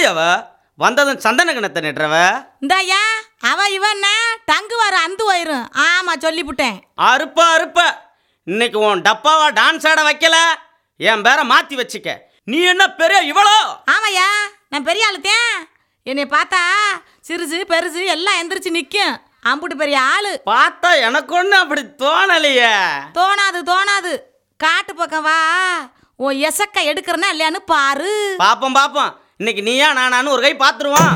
அவ வந்ததும் சந்தன கிணத்தை நெட்டுறவ இந்தாயா அவ இவன்னா டங்கு வர அந்து வயிறும் ஆமா சொல்லிவிட்டேன் அறுப்ப அறுப்ப இன்னைக்கு உன் டப்பாவா டான்ஸ் ஆட வைக்கல என் பேரை மாத்தி வச்சுக்க நீ என்ன பெரிய இவளோ ஆமாய்யா நான் பெரிய ஆளுத்தேன் என்னை பார்த்தா சிறுசு பெருசு எல்லாம் எந்திரிச்சு நிற்கும் அம்புட்டு பெரிய ஆளு பார்த்தா எனக்கு ஒண்ணு அப்படி தோணலையே தோணாது தோணாது காட்டு பக்கம் வா ஓ எசக்க எடுக்கிறனா இல்லையான்னு பாரு பாப்போம் பாப்போம் இன்னைக்கு நீயா நானான்னு ஒரு கை பார்த்துருவான்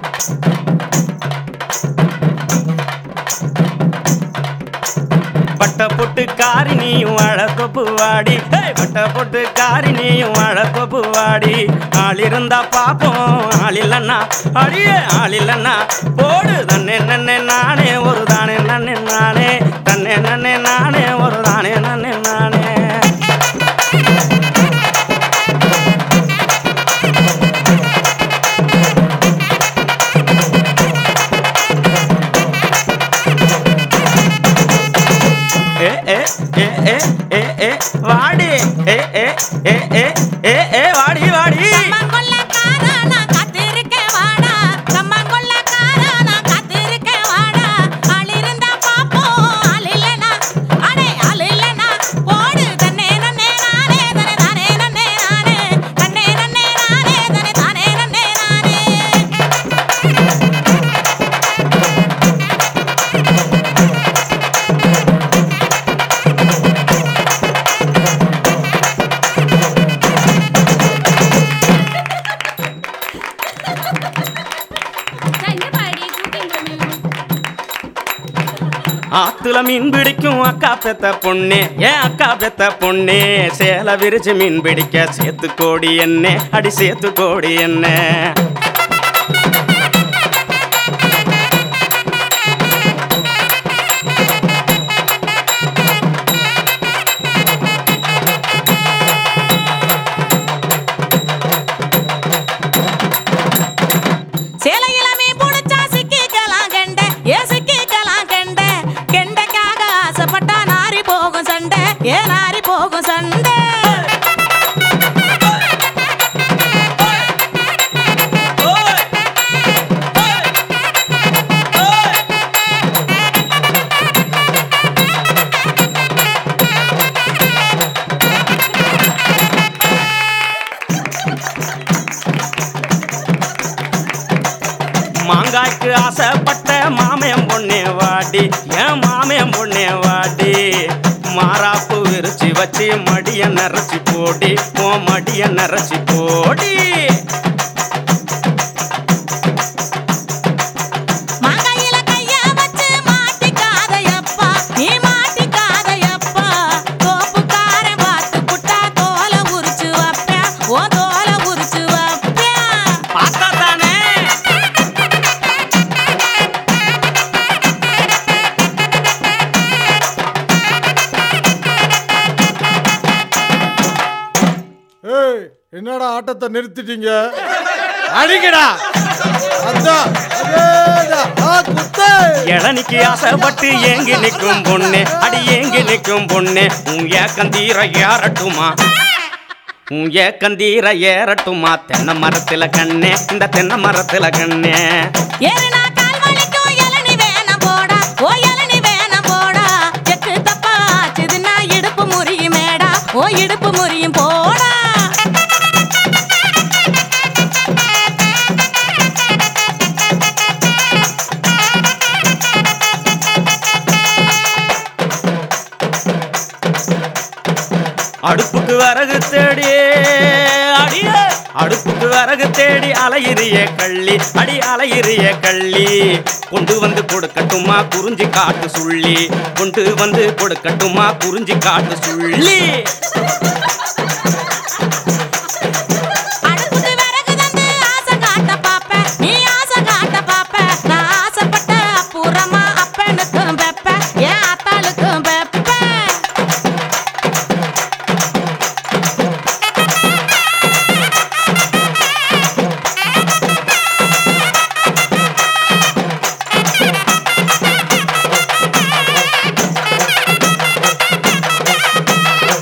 பட்ட பொட்டு காரி நீயும் வாழ தொப்பு வாடி பட்ட பொட்டு காரி நீயும் வாழ தொப்பு வாடி ஆள் இருந்தா பாப்போம் ஆள் இல்லைன்னா அடியே ஆள் இல்லைன்னா போடு தன்னே நன்னே நானே ஒரு தானே நன்னே நானே தன்னே நன்னே நானே ஒரு தானே நன்னே நானே ஏ ஏ ஏ ஏ ஏ ஏ வாடி ஏ ஏ ஏ ஏ ஏ ஏ வாடி வாடி கம்மங்கொல்லக்காரா, நான் காத்திருக்கேன் வாடா. கம்மங்கொல்லக்காரா, நான் காத்திருக்கேன் வாடா. ஆள் இருந்தா பாப்போம், ஆள் இல்லைனா, அடே, ஆள் இல்லைனா, போடு. தன்னே நன்னே நானே, தனே தானே நன்னே நானே. தன்னே நன்னே நானே, தனே தானே நன்னே நானே. ஆத்துல மீன் பிடிக்கும் அக்கா பெத்த பொண்ணு ஏன் அக்கா பெத்த பொண்ணு சேலை விரிச்சு மீன் பிடிக்க சேத்து கோடி என்ன அடி சேத்து கோடி என்ன சேலையில மீன் புடிச்சா சிக்கிக்கலாம் கெண்டை, ஏ சிக்கிக்கலாம் கெண்டை. கெண்டைக்காக ஆசைப்பட்டா நாறி போகும் சண்டை ஏ நாறி போகும் சண்டை மாங்காய்க்கு ஆசைப்பட்ட மாமன் பொண்ணே வாடி ஏன் மாமன் பொண்ணே வாடி மாறாப்பு விரிச்சு வச்சு மடிய நரைச்சி போடி ஓ மடிய நரைச்சி போடி மாங்காயில கைய வச்சு மாட்டிக்காதயப்பா நீ மாட்டிக்காதயப்பா தோப்புக்காரன் பார்த்து புட்டா தோலை உரிச்சு வைப்பேன் ஓ தோலை உரிச்சு வைப்பேன் பார்த்தா தானே ஏய் என்னடா ஆட்டத்தை நிறுத்திட்டீங்க அடிக்கடா அதான் அதேதான். ஆ, குத்து. இளநிக்கு ஆசைப்பட்டு ஏங்கி நிற்கும் பொண்ணு அடி ஏங்கி நிற்கும் பொண்ணு உன் ஏக்கந்தீர ஏறட்டுமா உன் ஏக்கந்தீர ஏறட்டுமா தென்னை மரத்துல கண்ணே இந்த தென்னை மரத்துல கண்ணே ஏறுனா கால் வலிக்கும் இளநி வேணாம் போடா ஓ இளநி வேணாம் போடா எக்கு தப்பா ஆச்சுதுன்னா இடுப்பு முறியும் மேடா ஓ இடுப்பு முறியும் போடா அடுப்புக்கு வரகு தேடி அடிய அடுப்புக்கு வரகு தேடி அலையிறிய கள்ளி அடி அலையிறிய கள்ளி கொண்டு வந்து கொடுக்கட்டுமா குறிஞ்சி காட்டு சுள்ளி கொண்டு வந்து கொடுக்கட்டுமா குறிஞ்சி காட்டு சுள்ளி அடுப்புக்கு விறகு தந்து ஆசை காட்ட பாப்ப நீ ஆசை காட்ட பாப்ப நான் ஆசைப்பட்ட அப்புறமா அப்பனுக்கும் பெப்ப என் அத்தாளுக்கும் பெப்ப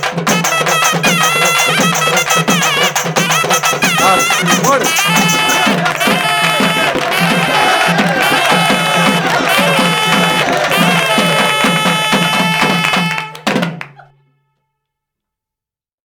ஆ, போடு